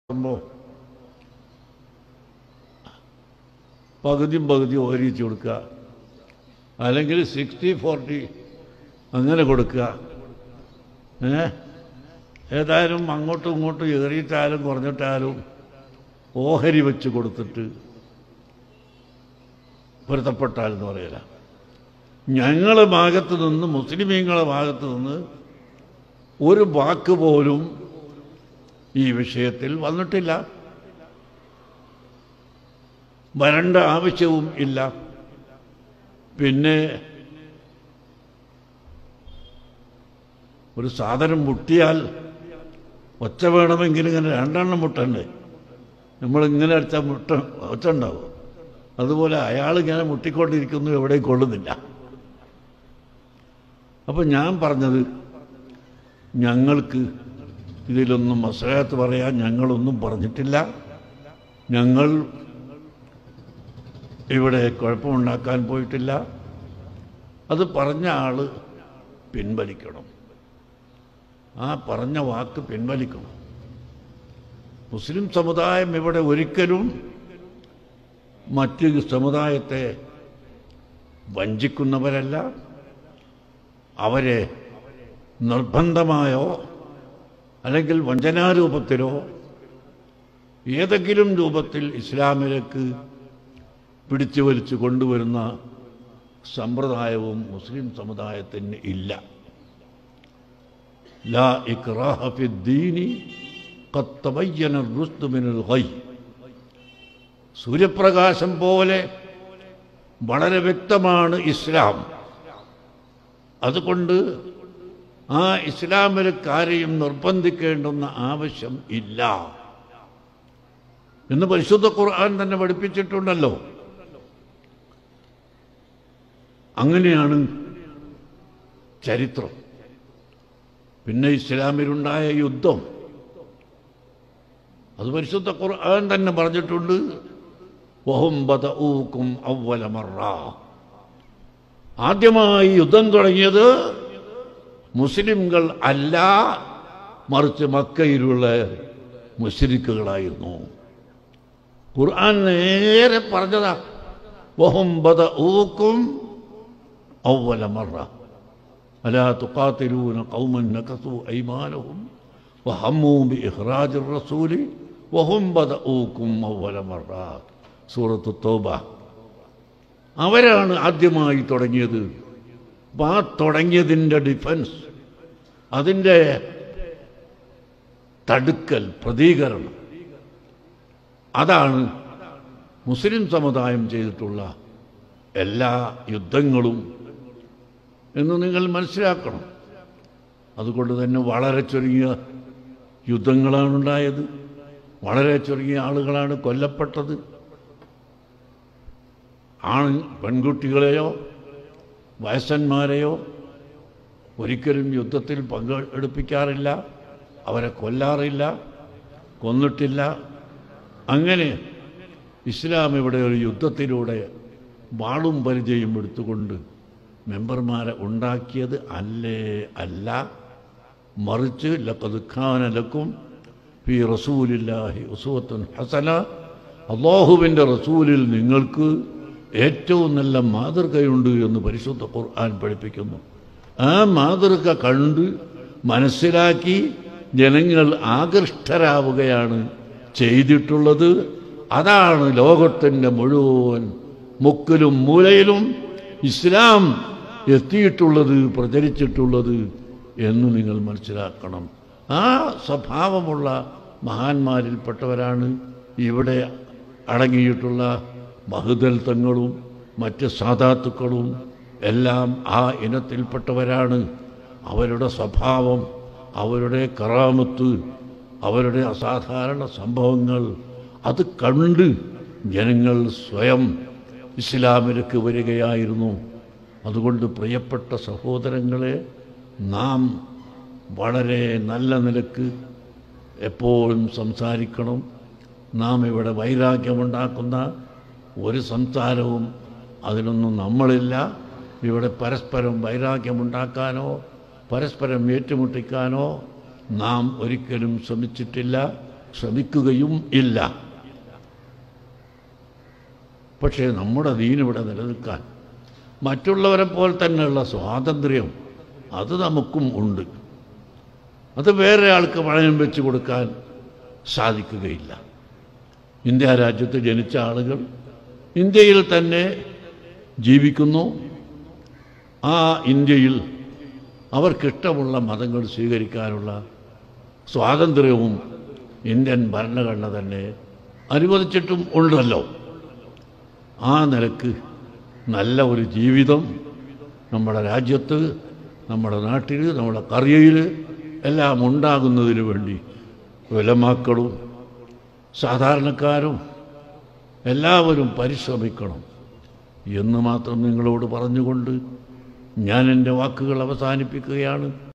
ഉണ്ടാകുമ്പോൾ പകുതിയും പകുതിയും ഓരിച്ച് കൊടുക്കുക അല്ലെങ്കിൽ സിക്സ്റ്റി ഫോർട്ടി അങ്ങനെ കൊടുക്കുക ഏ ഏതായാലും അങ്ങോട്ടും ഇങ്ങോട്ടും ഏറിയിട്ടാലും കുറഞ്ഞിട്ടാലും ഓഹരി വെച്ച് കൊടുത്തിട്ട് പൊരുത്തപ്പെട്ടാലെന്ന് പറയില്ല ഞങ്ങളെ ഭാഗത്ത് നിന്ന് മുസ്ലിമീങ്ങളെ ഭാഗത്ത് നിന്ന് ഒരു വാക്ക് പോലും ഈ വിഷയത്തിൽ വന്നിട്ടില്ല വരേണ്ട ആവശ്യവും ഇല്ല പിന്നെ ഒരു സാധനം മുട്ടിയാൽ ഒച്ച വേണമെങ്കിൽ ഇങ്ങനെ രണ്ടെണ്ണം മുട്ടണ്ടേ നമ്മളിങ്ങനെ അടിച്ചാൽ മുട്ട ഒച്ച ഉണ്ടാവും അതുപോലെ അയാൾ ഇങ്ങനെ മുട്ടിക്കൊണ്ടിരിക്കുന്നു എവിടെയും കൊള്ളുന്നില്ല അപ്പം ഞാൻ പറഞ്ഞത് ഞങ്ങൾക്ക് ഇതിലൊന്നും മസലത്ത് പറയാൻ ഞങ്ങളൊന്നും പറഞ്ഞിട്ടില്ല ഞങ്ങൾ ഇവിടെ കുഴപ്പമുണ്ടാക്കാൻ പോയിട്ടില്ല അത് പറഞ്ഞ ആൾ പിൻവലിക്കണം ആ പറഞ്ഞ വാക്ക് പിൻവലിക്കണം മുസ്ലിം സമുദായം ഇവിടെ ഒരിക്കലും മറ്റ് സമുദായത്തെ വഞ്ചിക്കുന്നവരല്ല അവരെ നിർബന്ധമായോ അല്ലെങ്കിൽ വഞ്ചനാരൂപത്തിലോ ഏതെങ്കിലും രൂപത്തിൽ ഇസ്ലാമിലേക്ക് പിടിച്ചു വലിച്ചു കൊണ്ടുവരുന്ന സമ്പ്രദായവും മുസ്ലിം സമുദായത്തിന് ഇല്ല ലാ ഇക്റാഹ ഫിദ്ദീനി ഖദ് തബയ്യന الرشد من الغي സൂര്യപ്രകാശം പോലെ വളരെ വ്യക്തമാണ് ഇസ്ലാം അതുകൊണ്ട് ആ ഇസ്ലാമിൽ കാര്യം നിർബന്ധിക്കേണ്ടുന്ന ആവശ്യം ഇല്ല എന്ന് പരിശുദ്ധ ഖുർആൻ തന്നെ പഠിപ്പിച്ചിട്ടുണ്ടല്ലോ അങ്ങനെയാണ് ചരിത്രം പിന്നെ ഇസ്ലാമിലുണ്ടായ യുദ്ധം അത് പരിശുദ്ധ ഖുർആൻ തന്നെ പറഞ്ഞിട്ടുണ്ട് വഹും ബദഊക്കും അവ്വല മറ ആദ്യമായി യുദ്ധം തുടങ്ങിയത് മുസ്ലിംകൾ അല്ല മറിച്ച് മക്കയിലുള്ള മുസ്ലിക്കുകളായിരുന്നു ഖുർആൻ നേരെ പറഞ്ഞതാ വഹും ബദഊക്കും അവ്വല മറ ألا تقاتلون قوما نكثوا أيمانهم وهموا بإخراج الرسول وهم بدؤوكم أول مرات سورة التوبة അവരാണ് ആദ്യമായി തുടങ്ങിയത് അപ്പം ആ തുടങ്ങിയതിൻ്റെ ഡിഫൻസ് അതിൻ്റെ തടുക്കൽ പ്രതികരണം അതാണ് മുസ്ലിം സമുദായം ചെയ്തിട്ടുള്ള എല്ലാ യുദ്ധങ്ങളും എന്ന് നിങ്ങൾ മനസ്സിലാക്കണം അതുകൊണ്ട് തന്നെ വളരെ ചുരുങ്ങിയ യുദ്ധങ്ങളാണ് ഉണ്ടായത് വളരെ ചുരുങ്ങിയ ആളുകളാണ് കൊല്ലപ്പെട്ടത് ആണ് പെൺകുട്ടികളെയോ വയസ്സന്മാരെയോ ഒരിക്കലും യുദ്ധത്തിൽ പങ്കെടുപ്പിക്കാറില്ല അവരെ കൊല്ലാറില്ല കൊന്നിട്ടില്ല അങ്ങനെ ഇസ്ലാം ഇവിടെ ഒരു യുദ്ധത്തിലൂടെ വാളും പരിചയം എടുത്തുകൊണ്ട് മെമ്പർമാരെ ഉണ്ടാക്കിയത് അല്ലേ അല്ല മറിച്ച് ലഖദ് ഖാന ലക്കും ഫി റസൂലില്ലാഹി ഉസുവത്തുൻ ഹസന അള്ളാഹുവിൻ്റെ റസൂലിൽ നിങ്ങൾക്ക് ഏറ്റവും നല്ല മാതൃകയുണ്ട് എന്ന് പരിശുദ്ധ ഖുർആൻ പഠിപ്പിക്കുന്നു ആ മാതൃക കണ്ട് മനസ്സിലാക്കി ജനങ്ങൾ ആകൃഷ്ടരാവുകയാണ് ചെയ്തിട്ടുള്ളത് അതാണ് ലോകത്തിൻ്റെ മുഴുവൻ മുക്കിലും മൂലയിലും ഇസ്ലാം എത്തിയിട്ടുള്ളത് പ്രചരിച്ചിട്ടുള്ളത് എന്ന് നിങ്ങൾ മനസ്സിലാക്കണം ആ സ്വഭാവമുള്ള മഹാന്മാരിൽപ്പെട്ടവരാണ് ഇവിടെ അടങ്ങിയിട്ടുള്ള ബഹുദൽ തങ്ങളും മറ്റ് സാധാത്തുക്കളും എല്ലാം ആ ഇനത്തിൽപ്പെട്ടവരാണ് അവരുടെ സ്വഭാവം അവരുടെ കറാമത്ത് അവരുടെ അസാധാരണ സംഭവങ്ങൾ അത് കണ്ട് ജനങ്ങൾ സ്വയം ഇസ്ലാമിലേക്ക് വരികയായിരുന്നു അതുകൊണ്ട് പ്രിയപ്പെട്ട സഹോദരങ്ങളെ നാം വളരെ നല്ല നിലക്ക് എപ്പോഴും സംസാരിക്കണം നാം ഇവിടെ വൈരാഗ്യമുണ്ടാക്കുന്ന ഒരു സംസാരവും അതിനൊന്നും നമ്മളില്ല ഇവിടെ പരസ്പരം വൈരാഗ്യമുണ്ടാക്കാനോ പരസ്പരം ഏറ്റുമുട്ടിക്കാനോ നാം ഒരിക്കലും ശ്രമിച്ചിട്ടില്ല ശ്രമിക്കുകയും ഇല്ല പക്ഷേ നമ്മുടെ ദീനിവിടെ നിലനിൽക്കാൻ മറ്റുള്ളവരെ പോലെ തന്നെയുള്ള സ്വാതന്ത്ര്യം അത് നമുക്കും ഉണ്ട് അത് വേറെ ആൾക്ക് പണയം വെച്ച് കൊടുക്കാൻ സാധിക്കുകയില്ല ഇന്ത്യ രാജ്യത്ത് ജനിച്ച ആളുകൾ ഇന്ത്യയിൽ തന്നെ ജീവിക്കുന്നു ആ ഇന്ത്യയിൽ അവർക്കിഷ്ടമുള്ള മതങ്ങൾ സ്വീകരിക്കാനുള്ള സ്വാതന്ത്ര്യവും ഇന്ത്യൻ ഭരണഘടന തന്നെ അനുവദിച്ചിട്ടും ഉണ്ടല്ലോ ആ നിലക്ക് നല്ല ഒരു ജീവിതം നമ്മുടെ രാജ്യത്ത് നമ്മുടെ നാട്ടിൽ നമ്മുടെ കറിയയിൽ എല്ലാം ഉണ്ടാകുന്നതിന് വേണ്ടി വിലമാക്കളും സാധാരണക്കാരും എല്ലാവരും പരിശ്രമിക്കണം എന്ന് മാത്രം നിങ്ങളോട് പറഞ്ഞുകൊണ്ട് ഞാൻ എൻ്റെ വാക്കുകൾ അവസാനിപ്പിക്കുകയാണ്